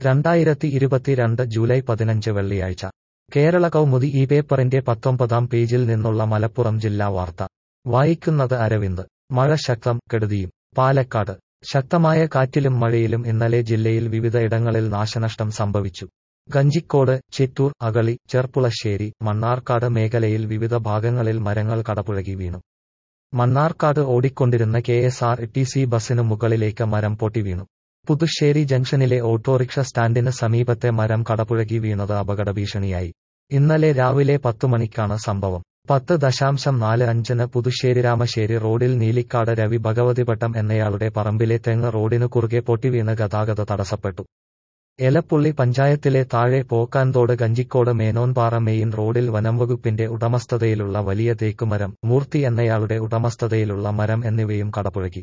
രണ്ടായിരത്തി ഇരുപത്തിരണ്ട് ജൂലൈ പതിനഞ്ച് വെള്ളിയാഴ്ച കേരള കൗമുദി ഈ പേപ്പറിന്റെ പത്തൊമ്പതാം പേജിൽ നിന്നുള്ള മലപ്പുറം ജില്ലാ വാർത്ത വായിക്കുന്നത് അരവിന്ദ് മഴ ശക്തം കെടുതിയും പാലക്കാട് ശക്തമായ കാറ്റിലും മഴയിലും ഇന്നലെ ജില്ലയിൽ വിവിധ ഇടങ്ങളിൽ നാശനഷ്ടം സംഭവിച്ചു ഗഞ്ചിക്കോട് ചിറ്റൂർ അകളി ചെർപ്പുളശ്ശേരി മണ്ണാർക്കാട് മേഖലയിൽ വിവിധ ഭാഗങ്ങളിൽ മരങ്ങൾ കടപുഴകി വീണു മണ്ണാർക്കാട് ഓടിക്കൊണ്ടിരുന്ന K S R T C ബസിനു മുകളിലേക്ക് മരം പൊട്ടി വീണു പുതുശ്ശേരി ജംഗ്ഷനിലെ ഓട്ടോറിക്ഷ സ്റ്റാൻഡിന് സമീപത്തെ മരം കടപുഴകി വീണത് അപകട ഭീഷണിയായി ഇന്നലെ രാവിലെ പത്തു മണിക്കാണ് സംഭവം പത്ത് ദശാംശം നാല് അഞ്ചിന് പുതുശ്ശേരി രാമശ്ശേരി റോഡിൽ നീലിക്കാട് രവി ഭഗവതിപട്ടം എന്നയാളുടെ പറമ്പിലെ തെങ്ങ് റോഡിനു കുറുകെ പൊട്ടിവീണ് ഗതാഗത തടസ്സപ്പെട്ടു എലപ്പുള്ളി പഞ്ചായത്തിലെ താഴെ പോക്കാൻതോട് ഗഞ്ചിക്കോട് മേനോൻപാറ മെയിൻ റോഡിൽ വനംവകുപ്പിന്റെ ഉടമസ്ഥതയിലുള്ള വലിയ തേക്കുമരം മൂർത്തി എന്നയാളുടെ ഉടമസ്ഥതയിലുള്ള മരം എന്നിവയും കടപുഴകി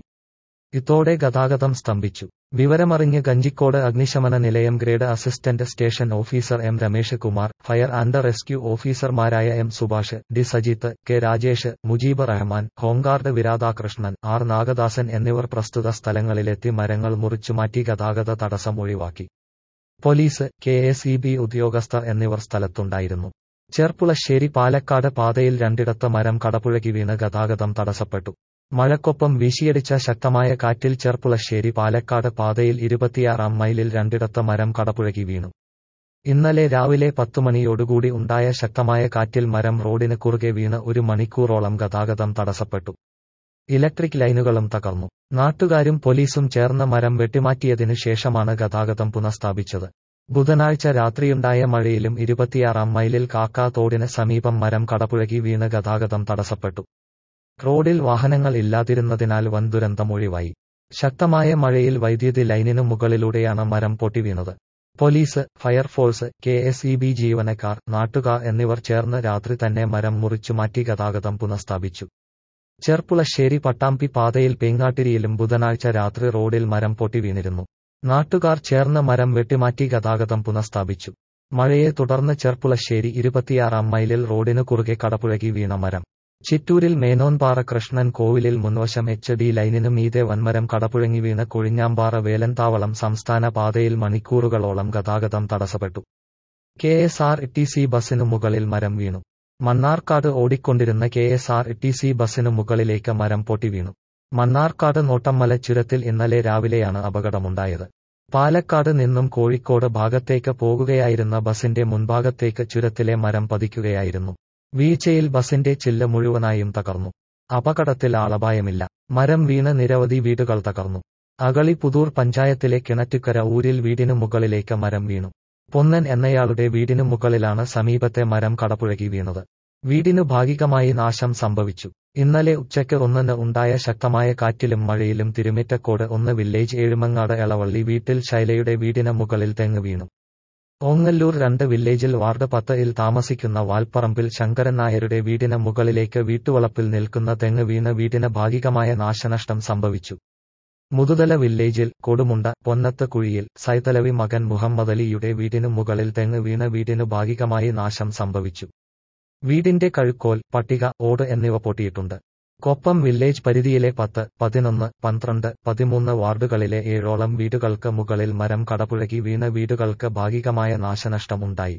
ഇതോടെ ഗതാഗതം സ്തംഭിച്ചു വിവരമറിഞ്ഞ് ഗഞ്ചിക്കോട് അഗ്നിശമന നിലയം grade assistant station officer M Ramesh Kumar fire and rescue ഓഫീസർമാരായ M Subhash D Sajith K Rajesh Mujeeb Rahman home guard വിരാധാകൃഷ്ണൻ ആർ നാഗദാസൻ എന്നിവർ പ്രസ്തുത സ്ഥലങ്ങളിലെത്തി മരങ്ങൾ മുറിച്ചുമാറ്റി ഗതാഗത തടസ്സം ഒഴിവാക്കി police K S E B ഉദ്യോഗസ്ഥർ എന്നിവർ സ്ഥലത്തുണ്ടായിരുന്നു ചെർപ്പുളശ്ശേരി പാലക്കാട് പാതയിൽ രണ്ടിടത്ത് മരം കടപുഴകി വീണ് ഗതാഗതം തടസ്സപ്പെട്ടു മഴക്കൊപ്പം വീശിയടിച്ച ശക്തമായ കാറ്റിൽ ചെർപ്പുളശ്ശേരി പാലക്കാട് പാതയിൽ ഇരുപത്തിയാറാം മൈലിൽ രണ്ടിടത്ത് മരം കടപുഴകി വീണു ഇന്നലെ രാവിലെ പത്തുമണിയോടുകൂടി ഉണ്ടായ ശക്തമായ കാറ്റിൽ മരം റോഡിന് കുറുകെ വീണ് ഒരു മണിക്കൂറോളം ഗതാഗതം തടസ്സപ്പെട്ടു ഇലക്ട്രിക് ലൈനുകളും തകർന്നു നാട്ടുകാരും പോലീസും ചേർന്ന് മരം വെട്ടിമാറ്റിയതിനു ശേഷമാണ് ഗതാഗതം പുനഃസ്ഥാപിച്ചത് ബുധനാഴ്ച രാത്രിയുണ്ടായ മഴയിലും ഇരുപത്തിയാറാം മൈലിൽ കാക്കാ തോടിന് സമീപം മരം കടപുഴകി വീണ് ഗതാഗതം തടസ്സപ്പെട്ടു റോഡിൽ വാഹനങ്ങൾ ഇല്ലാതിരുന്നതിനാൽ വൻ ദുരന്തം ഒഴിവായി ശക്തമായ മഴയിൽ വൈദ്യുതി ലൈനിനു മുകളിലൂടെയാണ് മരം പൊട്ടിവീണത് police fire force K S E B ജീവനക്കാർ നാട്ടുകാർ എന്നിവർ ചേർന്ന് രാത്രി തന്നെ മരം മുറിച്ചുമാറ്റി ഗതാഗതം പുനഃസ്ഥാപിച്ചു ചെർപ്പുളശ്ശേരി പട്ടാമ്പി പാതയിൽ പേങ്ങാട്ടിരിയിലും ബുധനാഴ്ച രാത്രി റോഡിൽ മരം പൊട്ടി വീണിരുന്നു നാട്ടുകാർ ചേർന്ന് മരം വെട്ടിമാറ്റി ഗതാഗതം പുനഃസ്ഥാപിച്ചു മഴയെ തുടർന്ന് ചെർപ്പുളശ്ശേരി ഇരുപത്തിയാറാം മൈലിൽ റോഡിനു കുറുകെ കടപുഴകി വീണ മരം ചിറ്റൂരിൽ മേനോൻപാറ കൃഷ്ണൻ കോവിലിൽ മുൻവശം എച്ച് ഡി ലൈനിനു മീതെ വൻമരം കടപുഴങ്ങി വീണ് കൊഴിഞ്ഞാമ്പാറ വേലന്താവളം സംസ്ഥാന പാതയിൽ മണിക്കൂറുകളോളം ഗതാഗതം തടസ്സപ്പെട്ടു K S R T C ബസിനു മുകളിൽ മരം വീണു മണ്ണാർക്കാട് ഓടിക്കൊണ്ടിരുന്ന K S R T C ബസിനു മുകളിലേക്ക് മരം പൊട്ടി വീണു മണ്ണാർക്കാട് നോട്ടമ്മല ചുരത്തിൽ ഇന്നലെ രാവിലെയാണ് അപകടമുണ്ടായത് പാലക്കാട് നിന്നും കോഴിക്കോട് ഭാഗത്തേക്ക് പോകുകയായിരുന്ന ബസിന്റെ മുൻഭാഗത്തേക്ക് ചുരത്തിലെ മരം പതിക്കുകയായിരുന്നു വീഴ്ചയിൽ ബസിന്റെ ചില്ല മുഴുവനായും തകർന്നു അപകടത്തിൽ ആളപായമില്ല മരം വീണ് നിരവധി വീടുകൾ തകർന്നു അകളി പുതൂർ പഞ്ചായത്തിലെ കിണറ്റുക്കര ഊരിൽ വീടിനു മുകളിലേക്ക് മരം വീണു പൊന്നൻ എന്നയാളുടെ വീടിനു മുകളിലാണ് സമീപത്തെ മരം കടപുഴകി വീണത് വീടിനു ഭാഗികമായി നാശം സംഭവിച്ചു ഇന്നലെ ഉച്ചയ്ക്ക് ഒന്നിന് ഉണ്ടായ ശക്തമായ കാറ്റിലും മഴയിലും തിരുമിറ്റക്കോട് ഒന്ന് വില്ലേജ് ഏഴുമങ്ങാട് എളവള്ളി വീട്ടിൽ ശൈലയുടെ വീടിന് മുകളിൽ തെങ്ങ് വീണു ഓങ്ങല്ലൂർ രണ്ട് വില്ലേജിൽ വാർഡ് പത്തിൽ താമസിക്കുന്ന വാൽപ്പറമ്പിൽ ശങ്കരൻ നായരുടെ വീടിന് മുകളിലേക്ക് വീട്ടുവളപ്പിൽ നിൽക്കുന്ന തെങ്ങ് വീണ് വീടിന് ഭാഗികമായ നാശനഷ്ടം സംഭവിച്ചു മുതുതല വില്ലേജിൽ കൊടുമുണ്ട പൊന്നത്ത് കുഴിയിൽ സൈതലവി മകൻ മുഹമ്മദ് അലിയുടെ വീടിനു മുകളിൽ തെങ്ങ് വീണ് വീടിനു ഭാഗികമായി നാശം സംഭവിച്ചു വീടിന്റെ കഴുക്കോൽ പട്ടിക ഓട് എന്നിവ പൊട്ടിയിട്ടുണ്ട് കൊപ്പം വില്ലേജ് പരിധിയിലെ പത്ത് പതിനൊന്ന് പന്ത്രണ്ട് പതിമൂന്ന് വാർഡുകളിലെ ഏഴോളം വീടുകൾക്ക് മുകളിൽ മരം കടപുഴകി വീണ് വീടുകൾക്ക് ഭാഗികമായ നാശനഷ്ടമുണ്ടായി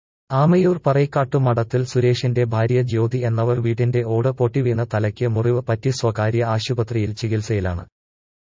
ആമയൂർ പറൈക്കാട്ടു മഠത്തിൽ സുരേഷിന്റെ ഭാര്യ ജ്യോതി എന്നവർ വീടിന്റെ ഓട് പൊട്ടിവീണ് തലയ്ക്ക് മുറിവ് പറ്റി സ്വകാര്യ ആശുപത്രിയിൽ ചികിത്സയിലാണ്